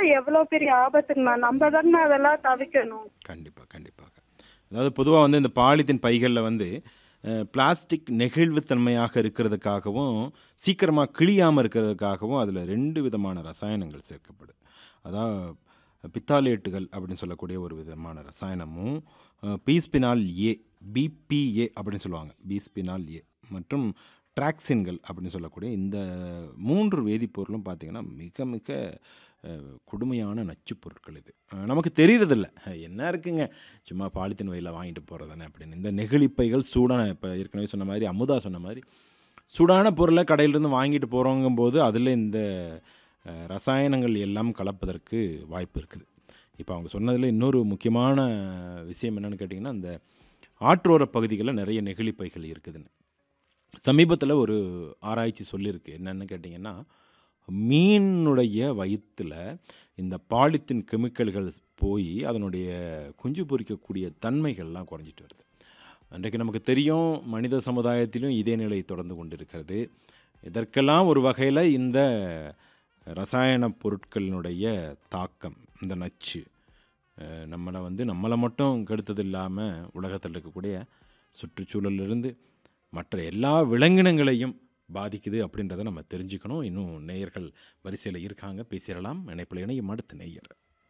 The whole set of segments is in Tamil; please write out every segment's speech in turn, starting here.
எவ்வளவு பெரிய ஆபத்துங்கண்ணா நம்ம தானே அதெல்லாம் தவிக்கணும் கண்டிப்பாக கண்டிப்பாக அதாவது பொதுவாக வந்து இந்த பாலித்தீன் பைகளில் வந்து அஹ், பிளாஸ்டிக் நெகிழ்வுத்தன்மையாக இருக்கிறதுக்காகவும் சீக்கிரமாக கிழியாமல் இருக்கிறதுக்காகவும் அதில் ரெண்டு விதமான ரசாயனங்கள் சேர்க்கப்படுது அதான் பித்தாலேட்டுகள் அப்படின்னு சொல்லக்கூடிய ஒரு விதமான ரசாயனமும் அஹ், பீஸ்பினால் ஏ பிபிஏ அப்படின்னு சொல்லுவாங்க பீஸ்பினால் ஏ மற்றும் ட்ராக்சின்கள் அப்படின்னு சொல்லக்கூடிய இந்த மூன்று வேதிப்பொருளும் பார்த்திங்கன்னா மிக மிக அஹ், கொடுமையான நச்சுப் பொருட்கள் இது அஹ், நமக்கு தெரியறதில்ல அஹ், என்ன இருக்குங்க சும்மா பாலித்தீன் வயலில் வாங்கிட்டு போகிறதானே அப்படின்னு இந்த நெகிழிப்பைகள் சூடான இப்போ ஏற்கனவே சொன்ன மாதிரி அமுதா சொன்ன மாதிரி சூடான பொருளை கடையிலேருந்து வாங்கிட்டு போகிறோங்கும்போது அதில் இந்த அஹ், ரசாயனங்கள் எல்லாம் கலப்பதற்கு வாய்ப்பு இருக்குது இப்போ அவங்க சொன்னதில் இன்னொரு முக்கியமான விஷயம் என்னென்னு கேட்டிங்கன்னா அந்த ஆற்றோர பகுதிகளில் நிறைய நெகிழிப்பைகள் இருக்குதுன்னு சமீபத்தில் ஒரு ஆராய்ச்சி சொல்லியிருக்கு என்னென்னு கேட்டிங்கன்னா மீனுடைய வயிற்றில் இந்த பாலித்தீன் கெமிக்கல்கள் போய் அதனுடைய குஞ்சு பொரிக்கக்கூடிய தன்மைகள்லாம் குறைஞ்சிட்டு வருது அன்றைக்கு நமக்கு தெரியும் மனித சமுதாயத்திலும் இதே நிலை தொடர்ந்து கொண்டிருக்கிறது இதற்கெல்லாம் ஒரு வகையில் இந்த ரசாயன பொருட்களினுடைய தாக்கம் இந்த நச்சு அஹ், நம்மளை வந்து நம்மளை மட்டும் கெடுத்தது இல்லாமல் உலகத்தில் இருக்கக்கூடிய சுற்றுச்சூழலிருந்து மற்ற எல்லா விலங்கினங்களையும் பாதிக்குது அப்படின்றத நம்ம தெரிஞ்சுக்கணும் இன்னும் நேயர்கள் வரிசையில் இருக்காங்க பேசிடலாம் இணைப்பில் இணையும் அடுத்த நேயர்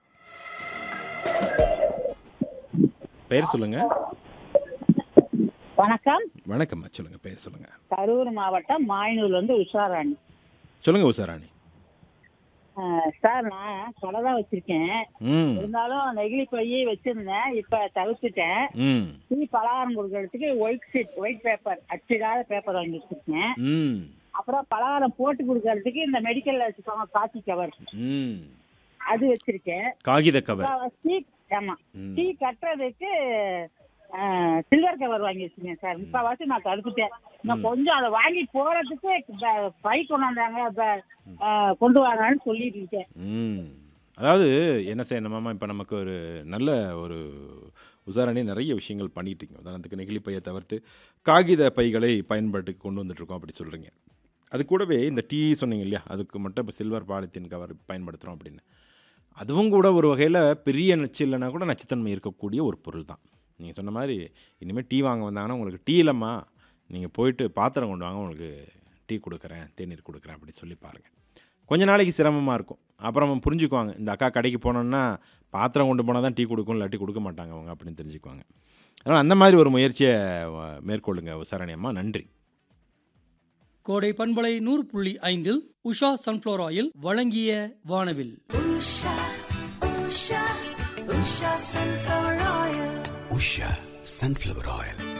பெயர் சொல்லுங்க வணக்கம் வணக்கம்மா சொல்லுங்க பெயர் சொல்லுங்க கரூர் மாவட்டம் மாயனூர்ல இருந்து உஷாராணி சொல்லுங்க உஷாராணி அஹ் சார் நான் கடை தான் வச்சிருக்கேன் ம் இருந்தாலும் நெகிழி பையே வச்சிருந்தேன் இப்ப தவிர்த்துட்டேன் ம் டீ பலகாரம் கொடுக்கறதுக்கு ஒயிட் ஷீட் ஒயிட் பேப்பர் அச்சிடாத பேப்பர் வாங்கி வச்சிருக்கேன் ம் அப்புறம் பலகாரம் போட்டு கொடுக்கறதுக்கு இந்த மெடிக்கல்ல வச்சுக்கோங்க காக்கி கவர் ம் அது வச்சிருக்கேன் காகித கவர் டீ ஆமா ம். டீ கட்டுறதுக்கு சில்வர் கவர் வாங்கி வச்சிருக்கேன் சார் முக்கால்வாசி நான் தடுத்துட்டேன் இன்னும் கொஞ்சம் அதை வாங்கிட்டு போறதுக்கு பை கொண்டு வந்தாங்க ப- அஹ், கொண்டு வாங்கன்னு சொல்லிட்டு இருக்கேன் ம் அதாவது என்ன செய்யணுமாமா இப்போ நமக்கு ஒரு நல்ல ஒரு உதாரணி நிறைய விஷயங்கள் பண்ணிட்டு இருக்கீங்க உதாரணத்துக்கு நெகிழி பையை தவிர்த்து காகித பைகளை பயன்பாட்டுக்கு கொண்டு வந்துட்டுருக்கோம் அப்படி சொல்கிறீங்க அது கூடவே இந்த டீ சொன்னீங்க இல்லையா அதுக்கு மட்டும் இப்போ சில்வர் பாலித்தீன் கவர் பயன்படுத்துகிறோம் அப்படின்னு அதுவும் கூட ஒரு வகையில் பெரிய நச்சு இல்லைன்னா கூட நச்சுத்தன்மை இருக்கக்கூடிய ஒரு பொருள் தான் நீங்கள் சொன்ன மாதிரி இனிமேல் டீ வாங்க வந்தாங்கன்னா உங்களுக்கு டீ இல்லைம்மா நீங்கள் போயிட்டு பாத்திரம் கொண்டு வாங்க உங்களுக்கு டீ கொடுக்குறேன் தேநீர் கொடுக்குறேன் அப்படி சொல்லி பாருங்கள் கொஞ்ச நாளைக்கு சிரமமாக இருக்கும் அப்புறம் புரிஞ்சுக்குவாங்க இந்த அக்கா கடைக்கு போனோன்னா பாத்திரம் கொண்டு போனால் தான் டீ கொடுக்கும் இல்லாட்டி கொடுக்க மாட்டாங்க அவங்க அப்படின்னு தெரிஞ்சுக்குவாங்க அதனால் அந்த மாதிரி ஒரு முயற்சியை அஹ், மேற்கொள்ளுங்க உசாரணி அம்மா நன்றி கோடை பண்பலை நூறு புள்ளி ஐந்தில் உஷா சன்ஃப்ளவர் ஆயில் வழங்கிய வானவில் Usha, Usha, Usha sunflower oil. Usha sunflower oil